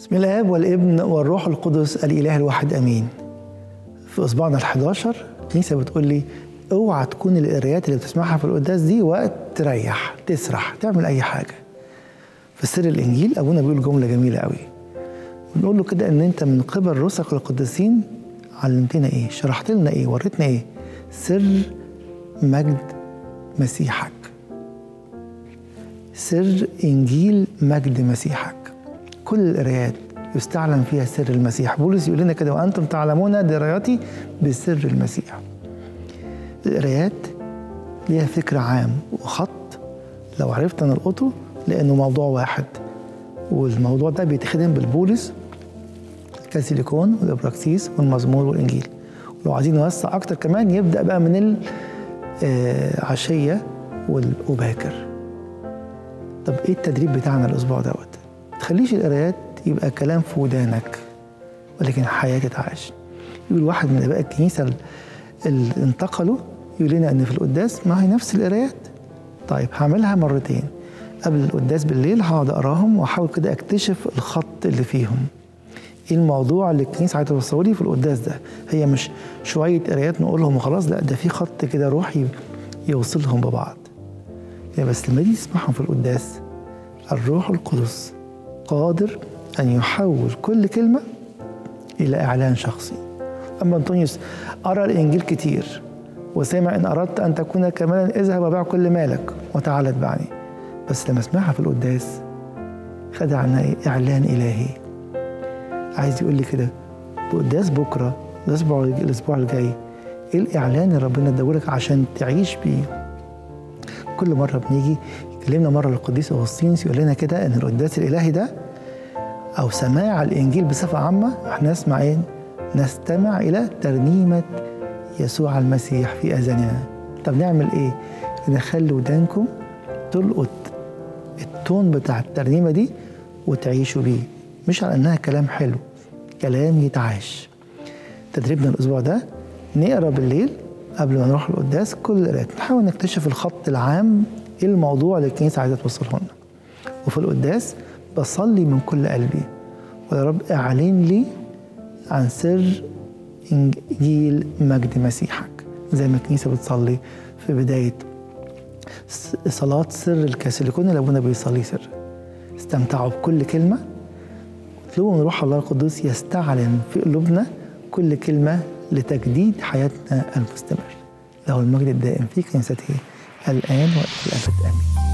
بسم الاب والابن والروح القدس الاله الواحد امين في اسبوعنا ال11 الكنيسه بتقول لي اوعى تكون القرايات اللي بتسمعها في القداس دي وقت تريح تسرح تعمل اي حاجه في سر الانجيل ابونا بيقول جمله جميله قوي بنقول له كده ان انت من قبل رسلك القديسين علمتنا ايه شرحت لنا ايه وريتنا ايه سر مجد مسيحك سر انجيل مجد مسيحك كل القرايات يستعلم فيها سر المسيح بولس يقول لنا كده وانتم تعلمون درايتي بسر المسيح القرايات ليها فكر عام وخط لو عرفت نلقطه لانه موضوع واحد والموضوع ده بيتخدم بالبولس الكاسيليكون والابراكسيس والمزمور والانجيل ولو عايزين نوسع اكتر كمان يبدا بقى من العشيه والاباكر طب ايه التدريب بتاعنا الاسبوع دوت تخليش القرايات يبقى كلام في ودانك ولكن حياه تتعاش يقول واحد من اباء الكنيسه اللي انتقلوا يقول لنا ان في القداس ما هي نفس القرايات طيب هعملها مرتين قبل القداس بالليل هقعد اقراهم واحاول كده اكتشف الخط اللي فيهم ايه الموضوع اللي الكنيسه عايزه توصله لي في القداس ده هي مش شويه قرايات نقولهم وخلاص لا ده في خط كده روحي يوصلهم ببعض يعني بس لما تيجي تسمعهم في القداس الروح القدس قادر ان يحول كل كلمه الى اعلان شخصي اما انطونيوس قرا الانجيل كتير وسمع ان اردت ان تكون كمالا اذهب وبيع كل مالك وتعال اتبعني بس لما سمعها في القداس خد عنها إيه؟ اعلان الهي عايز يقول لي كده القداس بكره الاسبوع الاسبوع الجاي ايه الاعلان اللي ربنا اداهولك عشان تعيش بيه كل مره بنيجي يكلمنا مره القديس اغسطينوس يقول لنا كده ان القداس الالهي ده او سماع الانجيل بصفه عامه احنا نسمع ايه نستمع الى ترنيمه يسوع المسيح في اذاننا طب نعمل ايه نخلي ودانكم تلقط التون بتاع الترنيمه دي وتعيشوا بيه مش على انها كلام حلو كلام يتعاش تدريبنا الاسبوع ده نقرا بالليل قبل ما نروح القداس كل القراءات نحاول نكتشف الخط العام ايه الموضوع اللي الكنيسه عايزه توصله لنا وفي القداس بصلي من كل قلبي ويا رب اعلن لي عن سر انجيل مجد مسيحك زي ما الكنيسه بتصلي في بدايه صلاه سر الكاسيليكون اللي ابونا بيصلي سر استمتعوا بكل كلمه اطلبوا من روح الله القدوس يستعلن في قلوبنا كل كلمه لتجديد حياتنا المستمر له المجد الدائم في كنيسته الان والى الابد امين